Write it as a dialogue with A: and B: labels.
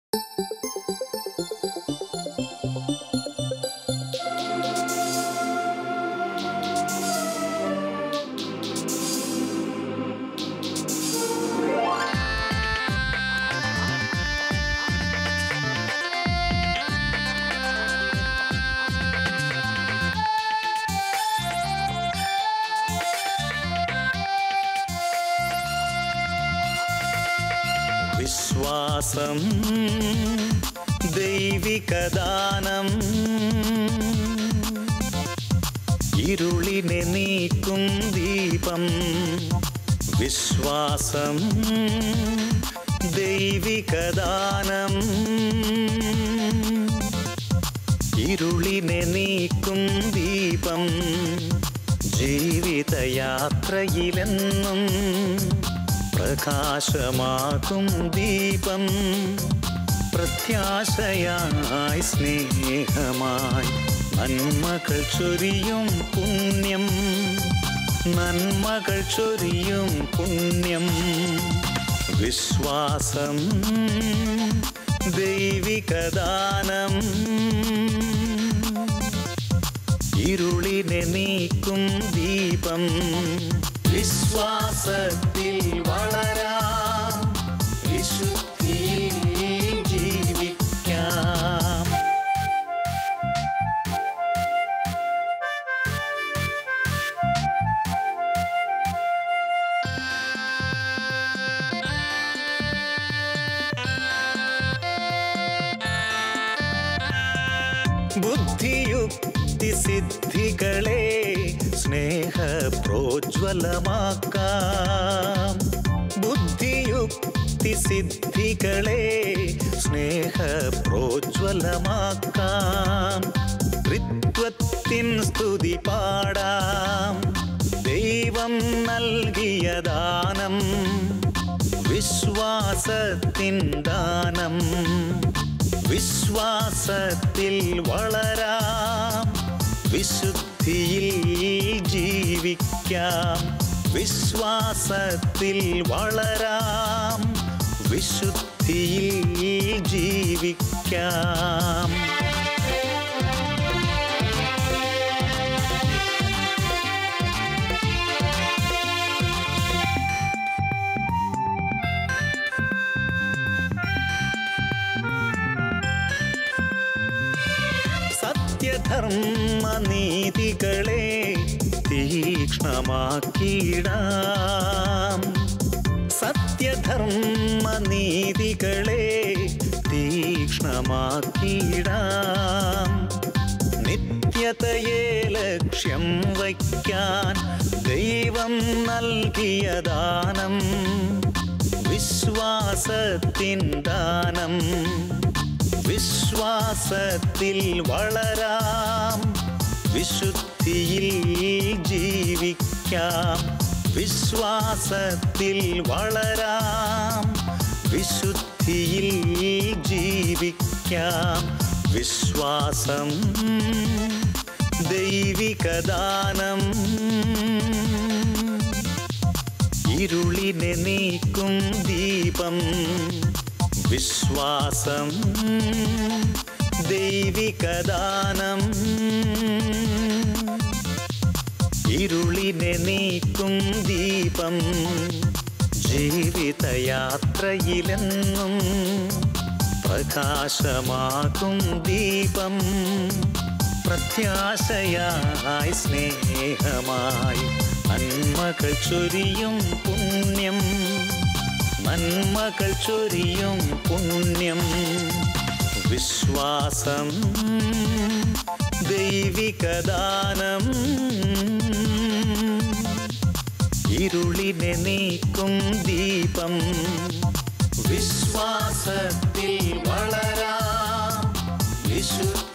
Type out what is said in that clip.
A: വിശ്വാസം ദൈവികദാനം ഇരുളിനെ നീക്കും ദീപം വിശ്വാസം ദൈവികദാനം ഇരുളിനെ നീക്കും ദീപം ജീവിതയാത്രയിലെന്നും പ്രകാശമാകും ദീപം പ്രത്യാശയായി സ്നേഹമായി നന്മകൾ ചൊരിയും പുണ്യം നന്മകൾ ചൊരിയും പുണ്യം വിശ്വാസം ദൈവികദാനം ഇരുളിനെ നീക്കും ദീപം വിശ്വാസത്തിൽ വളരാം വിശുദ്ധിയിൽ ജീവിക്കാം ബുദ്ധിയുക്തി സിദ്ധികളെ സ്നേഹ പ്രോജ്വലമാക്കാം ബുദ്ധിയുക്തി സിദ്ധികളെ സ്നേഹ പ്രോജ്വലമാക്കാം ത്രിത്വത്തിൻ സ്തുതി പാടാം ദൈവം നൽകിയ ദാനം വിശ്വാസത്തിൻ ദാനം വിശ്വാസത്തിൽ വളരാം വിശുദ്ധിയിൽ ജീവിക്കാം വിശ്വാസത്തിൽ വളരാം വിശുദ്ധിയിൽ ജീവിക്കാം സത്യധർമ്മ നീതികളെ തീക്ഷ്ണമാക്കിയിടാം സത്യധർമ്മ നീതികളെ തീക്ഷ്ണമാക്കിയിടാം നിത്യതയെ ലക്ഷ്യം വയ്ക്കാൻ ദൈവം നൽകിയ ദാനം വിശ്വാസത്തിൻ ദാനം വിശ്വാസത്തിൽ വളരാം വിശുദ്ധിയിൽ ജീവിക്കാം വിശ്വാസത്തിൽ വളരാം വിശുദ്ധിയിൽ ജീവിക്കാം വിശ്വാസം ദൈവികദാനം ഇരുളിനെ നീക്കും ദീപം വിശ്വാസം ദൈവികദാനം ഇരുളിനെ നീക്കും ദീപം ജീവിതയാത്രയിലെന്നും പ്രകാശമാകും ദീപം പ്രത്യാശയായി സ്നേഹമായി നന്മകൾ ചൊരിയും പുണ്യം നന്മകൾ ചൊരിയും പുണ്യം വിശ്വാസം ദൈവികദാനം ഇരുളിനെ നീക്കും ദീപം വിശ്വാസത്തിൽ വളരാം വിശുദ്ധ